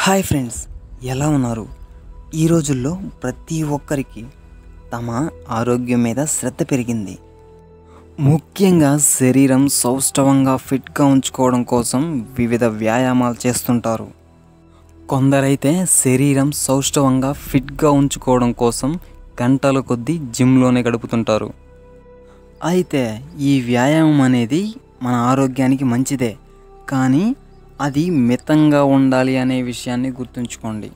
hi friends ఎలా ఉన్నారు ఈ రోజుల్లో ప్రతి ఒక్కరికి తమ ఆరోగ్యం మీద శ్రద్ధ పెరిగింది ముఖ్యంగా శరీరం సౌష్ఠవంగా ఫిట్గా ఉంచుకోవడం కోసం వివిధ వ్యాయామాలు చేస్తుంటారు కొందరైతే శరీరం సౌష్ఠవంగా ఫిట్గా ఉంచుకోవడం కోసం గంటల కొద్దీ జిమ్లోనే గడుపుతుంటారు అయితే ఈ వ్యాయామం అనేది మన ఆరోగ్యానికి మంచిదే కానీ అది మితంగా ఉండాలి అనే విషయాన్ని గుర్తుంచుకోండి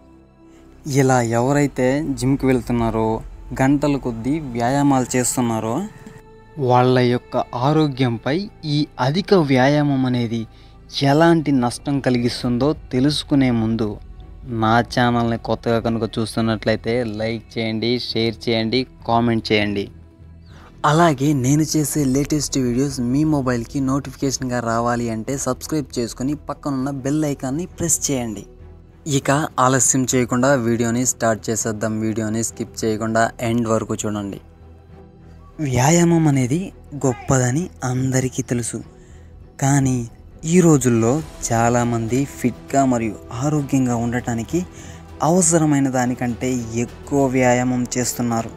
ఇలా ఎవరైతే జిమ్కి వెళ్తున్నారో గంటల కొద్దీ వ్యాయామాలు చేస్తున్నారో వాళ్ళ యొక్క ఆరోగ్యంపై ఈ అధిక వ్యాయామం అనేది ఎలాంటి నష్టం కలిగిస్తుందో తెలుసుకునే ముందు నా ఛానల్ని కొత్తగా కనుక చూస్తున్నట్లయితే లైక్ చేయండి షేర్ చేయండి కామెంట్ చేయండి అలాగే నేను చేసే లేటెస్ట్ వీడియోస్ మీ మొబైల్కి నోటిఫికేషన్గా రావాలి అంటే సబ్స్క్రైబ్ చేసుకొని పక్కనున్న బెల్ ఐకాన్ని ప్రెస్ చేయండి ఇక ఆలస్యం చేయకుండా వీడియోని స్టార్ట్ చేసేద్దాం వీడియోని స్కిప్ చేయకుండా ఎండ్ వరకు చూడండి వ్యాయామం అనేది గొప్పదని అందరికీ తెలుసు కానీ ఈ రోజుల్లో చాలామంది ఫిట్గా మరియు ఆరోగ్యంగా ఉండటానికి అవసరమైన దానికంటే ఎక్కువ వ్యాయామం చేస్తున్నారు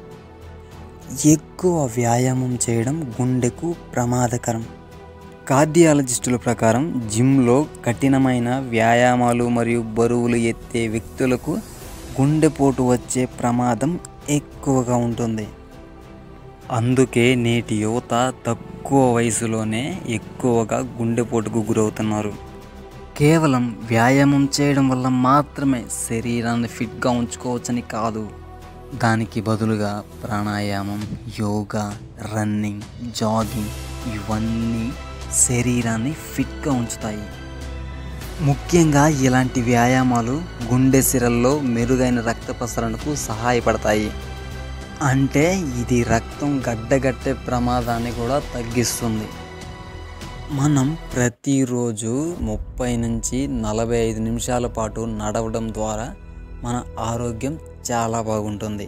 ఎక్కువ వ్యాయామం చేయడం గుండెకు ప్రమాదకరం కార్డియాలజిస్టుల ప్రకారం జిమ్లో కఠినమైన వ్యాయామాలు మరియు బరువులు ఎత్తే వ్యక్తులకు గుండెపోటు వచ్చే ప్రమాదం ఎక్కువగా ఉంటుంది అందుకే నేటి యువత తక్కువ వయసులోనే ఎక్కువగా గుండెపోటుకు గురవుతున్నారు కేవలం వ్యాయామం చేయడం వల్ల మాత్రమే శరీరాన్ని ఫిట్గా ఉంచుకోవచ్చని కాదు దానికి బదులుగా ప్రాణాయామం యోగా రన్నింగ్ జాగింగ్ ఇవన్నీ శరీరాన్ని ఫిట్గా ఉంచుతాయి ముఖ్యంగా ఇలాంటి వ్యాయామాలు గుండె సిరల్లో మెరుగైన రక్త ప్రసరణకు సహాయపడతాయి అంటే ఇది రక్తం గడ్డగట్టే ప్రమాదాన్ని కూడా తగ్గిస్తుంది మనం ప్రతిరోజు ముప్పై నుంచి నలభై ఐదు నిమిషాల పాటు నడవడం ద్వారా మన ఆరోగ్యం చాలా బాగుంటుంది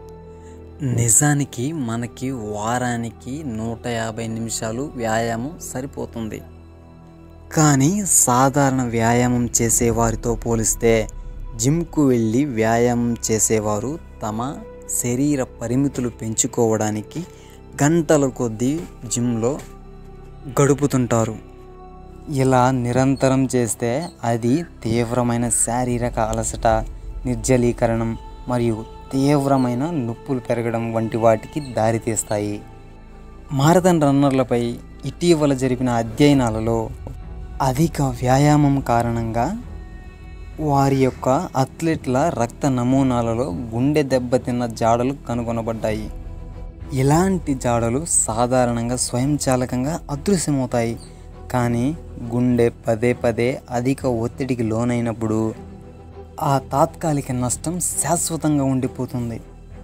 నిజానికి మనకి వారానికి నూట యాభై నిమిషాలు వ్యాయామం సరిపోతుంది కానీ సాధారణ వ్యాయామం చేసేవారితో పోలిస్తే జిమ్కు వెళ్ళి వ్యాయామం చేసేవారు తమ శరీర పరిమితులు పెంచుకోవడానికి గంటల కొద్దీ జిమ్లో గడుపుతుంటారు ఇలా నిరంతరం చేస్తే అది తీవ్రమైన శారీరక అలసట నిర్జలీకరణం మరియు తీవ్రమైన నొప్పులు పెరగడం వంటి వాటికి దారితీస్తాయి మారథాన్ రన్నర్లపై ఇటీవల జరిపిన అధ్యయనాలలో అధిక వ్యాయామం కారణంగా వారి యొక్క అథ్లెట్ల రక్త నమూనాలలో గుండె దెబ్బతిన్న జాడలు కనుగొనబడ్డాయి ఇలాంటి జాడలు సాధారణంగా స్వయంచాలకంగా అదృశ్యమవుతాయి కానీ గుండె పదే పదే అధిక ఒత్తిడికి లోనైనప్పుడు ఆ తాత్కాలిక నష్టం శాశ్వతంగా ఉండిపోతుంది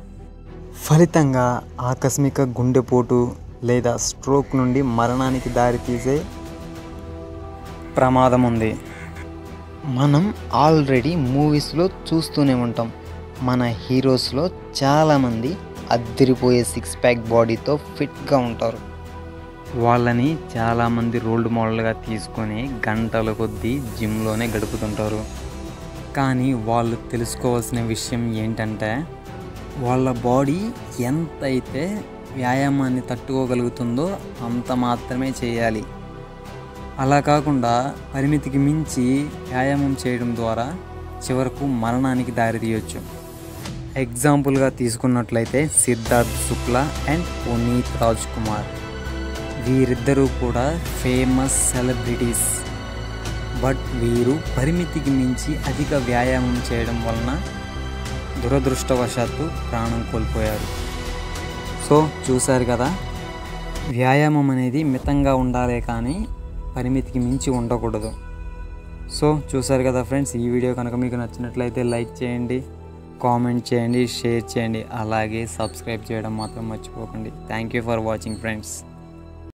ఫలితంగా ఆకస్మిక గుండెపోటు లేదా స్ట్రోక్ నుండి మరణానికి దారితీసే ప్రమాదం ఉంది మనం ఆల్రెడీ మూవీస్లో చూస్తూనే ఉంటాం మన హీరోస్లో చాలామంది అద్దరిపోయే సిక్స్ ప్యాక్ బాడీతో ఫిట్గా ఉంటారు వాళ్ళని చాలామంది రోల్ మోడల్గా తీసుకొని గంటల కొద్దీ జిమ్లోనే గడుపుతుంటారు కానీ వాళ్ళు తెలుసుకోవాల్సిన విషయం ఏంటంటే వాళ్ళ బాడీ ఎంత అయితే వ్యాయామాన్ని తట్టుకోగలుగుతుందో అంత మాత్రమే చేయాలి అలా కాకుండా పరిమితికి మించి వ్యాయామం చేయడం ద్వారా చివరకు మరణానికి దారితీయొచ్చు ఎగ్జాంపుల్గా తీసుకున్నట్లయితే సిద్ధార్థ్ శుక్లా అండ్ పునీత్ రాజ్ కుమార్ వీరిద్దరూ కూడా ఫేమస్ సెలబ్రిటీస్ బట్ వీరు పరిమితికి మించి అధిక వ్యాయామం చేయడం వలన దురదృష్టవశాత్తు ప్రాణం కోల్పోయారు సో చూశారు కదా వ్యాయామం అనేది మితంగా ఉండాలే కానీ పరిమితికి మించి ఉండకూడదు సో చూసారు కదా ఫ్రెండ్స్ ఈ వీడియో కనుక మీకు నచ్చినట్లయితే లైక్ చేయండి కామెంట్ చేయండి షేర్ చేయండి అలాగే సబ్స్క్రైబ్ చేయడం మాత్రం మర్చిపోకండి thank you for watching friends